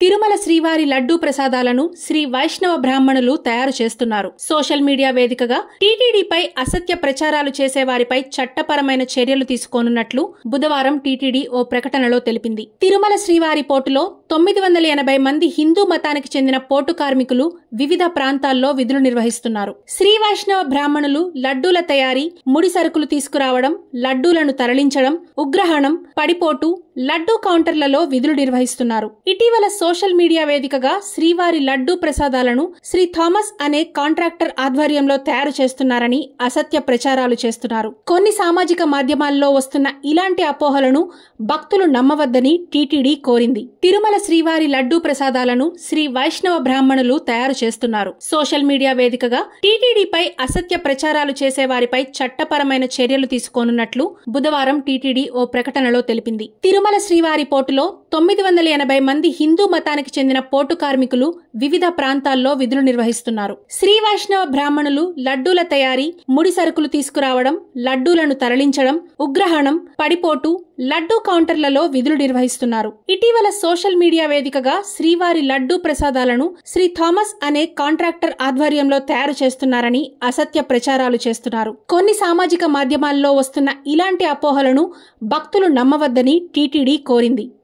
తిరుమల శ్రీవారి లడ్డూ ప్రసాదాలను శ్రీ వైష్ణవ బ్రాహ్మణులు తయారు చేస్తున్నారు సోషల్ మీడియా వేదికగా టీటీడీపై అసత్య ప్రచారాలు చేసే వారిపై చట్టపరమైన చర్యలు తీసుకోనున్నట్లు బుధవారం టీటీడీ ఓ ప్రకటనలో తెలిపింది తిరుమల శ్రీవారి పోర్టులో తొమ్మిది వందల ఎనభై మంది హిందూ మతానికి చెందిన పోర్టు కార్మికులు వివిధ ప్రాంతాల్లో విధులు నిర్వహిస్తున్నారు శ్రీ వైష్ణవ బ్రాహ్మణులు లడ్డూల తయారీ ముడి సరుకులు తీసుకురావడం లడ్డూలను తరలించడం ఉగ్రహణం పడిపోటు లడ్డూ కౌంటర్లలో విధులు నిర్వహిస్తున్నారు ఇటీవల సోషల్ మీడియా వేదికగా శ్రీవారి లడ్డూ ప్రసాదాలను శ్రీ థామస్ అనే కాంట్రాక్టర్ ఆధ్వర్యంలో తయారు చేస్తున్నారని అసత్య ప్రచారాలు చేస్తున్నారు కొన్ని సామాజిక మాధ్యమాల్లో వస్తున్న ఇలాంటి అపోహలను భక్తులు నమ్మవద్దని టీటీడీ కోరింది తిరుమల శ్రీవారి లడ్డూ ప్రసాదాలను శ్రీ వైష్ణవ బ్రాహ్మణులు తయారు చేస్తున్నారు సోషల్ మీడియా వేదికగా టీటీడీపై అసత్య ప్రచారాలు చేసే వారిపై చట్టపరమైన చర్యలు తీసుకోనున్నట్లు బుధవారం టీటీడీ ఓ ప్రకటనలో తెలిపింది తిరుమల శ్రీవారి పోర్టులో తొమ్మిది వందల ఎనభై మంది హిందూ మతానికి చెందిన పోర్టు కార్మికులు వివిధ ప్రాంతాల్లో విధులు నిర్వహిస్తున్నారు శ్రీ వైష్ణవ బ్రాహ్మణులు లడ్డూల తయారీ ముడి సరుకులు తీసుకురావడం లడ్డూలను తరలించడం ఉగ్రహణం పడిపోటు లడ్డూ కౌంటర్లలో విధులు నిర్వహిస్తున్నారు ఇటీవల సోషల్ మీడియా వేదికగా శ్రీవారి లడ్డూ ప్రసాదాలను శ్రీ థామస్ అనే కాంట్రాక్టర్ ఆధ్వర్యంలో తయారు చేస్తున్నారని అసత్య ప్రచారాలు చేస్తున్నారు కొన్ని సామాజిక మాధ్యమాల్లో వస్తున్న ఇలాంటి అపోహలను భక్తులు నమ్మవద్దని టీటీడీ కోరింది